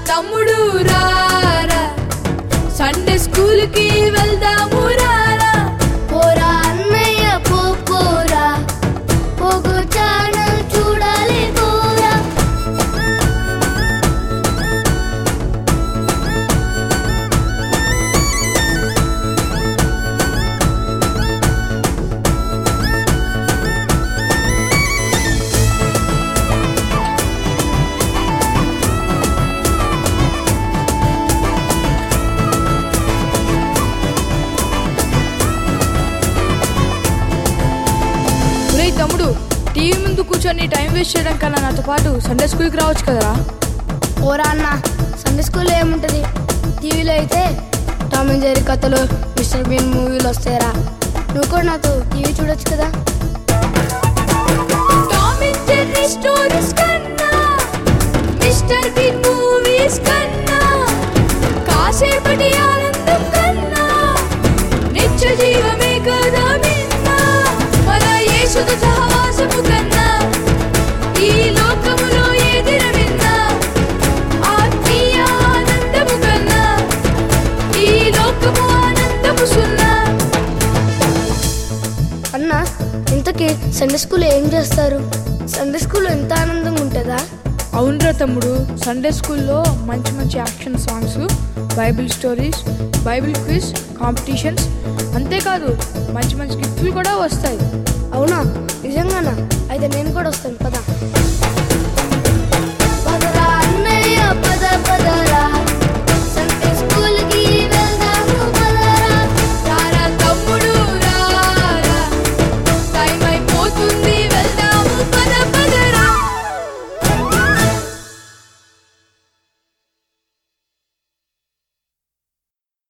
తమ్ముడు రారా Sunday school కి వెళ్దాము రారా పోరా అన్నయ్య పో పోరా పోగో ఛానల్ చూడాలి పోరా ఒరే తమ్ముడు టీవీ ముందు కూర్చొని టైం వేస్ట్ చేయడం కన్నా నాతో పాటు సండే స్కూల్కి రావచ్చు కదరా పోరా అన్న సండే స్కూల్లో ఏముంటది టీవీలో అయితే టామ్ అండ్ జెర్రీ కథలు మిస్టర్ బీన్ మూవీలు వస్తాయరా నువ్వు కూడా నాతో టీవీ చూడొచ్చు కదా టామ్ అండ్ జెర్రీ స్టోరీస్ కన్నా మిస్టర్ బీన్ మూవీస్ కన్నా కాసేపటి ఆనందం కన్నా నిత్య జీవమే కదా మిన్నా మన యేసుతో సహవాసము కన్నా ఈ లోకములో ఏదిర విన్నా ఆత్మీయ ఆనందము కన్నా ఈ లోకము ఆనందము సున్నా అన్న ఇంతకీ సండే స్కూల్లో ఏం చేస్తారు సండే స్కూల్లో ఎంత ఆనందంగా ఉంటుందా అవునరా తమ్ముడు సండే స్కూల్లో మంచి మంచి action songs Bible stories Bible quiz competitions అంతేకాదు మంచి మంచి గిఫ్ట్లు కూడా వస్తాయి